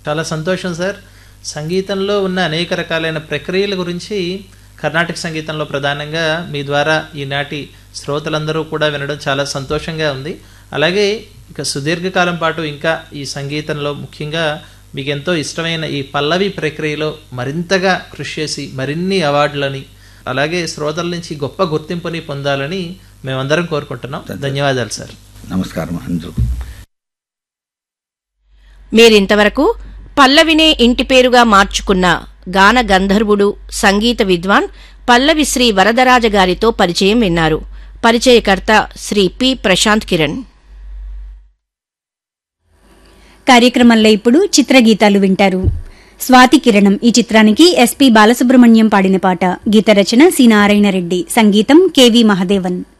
చాలా సంతోషం సార్ సంగీతంలో ఉన్న అనేక రకాలైన ప్రక్రియల గురించి కర్ణాటక సంగీతంలో ప్రధానంగా మీ ద్వారా ఈనాటి శ్రోతలందరూ కూడా వినడం చాలా సంతోషంగా ఉంది అలాగే ఇక సుదీర్ఘకాలం పాటు ఇంకా ఈ సంగీతంలో ముఖ్యంగా మీకు ఎంతో ఇష్టమైన ఈ పల్లవి ప్రక్రియలో మరింతగా కృషి చేసి మరిన్ని అవార్డులని అలాగే శ్రోతల నుంచి గొప్ప గుర్తింపుని పొందాలని మేమందరం కోరుకుంటున్నాం ధన్యవాదాలు సార్ నమస్కారం అంజు మీరింతవరకు పల్లవినే ఇంటి పేరుగా మార్చుకున్న గాన గంధర్వుడు సంగీత విద్వాన్ పల్లవి శ్రీ వరదరాజ గారితో పరిచయం విన్నారు పరిచయకర్త శ్రీ పి ప్రశాంత్ కిరణ్ కార్యక్రమంలో ఇప్పుడు చిత్రగీతాలు వింటారు స్వాతి కిరణం ఈ చిత్రానికి ఎస్పి బాలసుబ్రహ్మణ్యం పాడిన పాట గీత రచన సి నారాయణ రెడ్డి సంగీతం కెవి మహదేవన్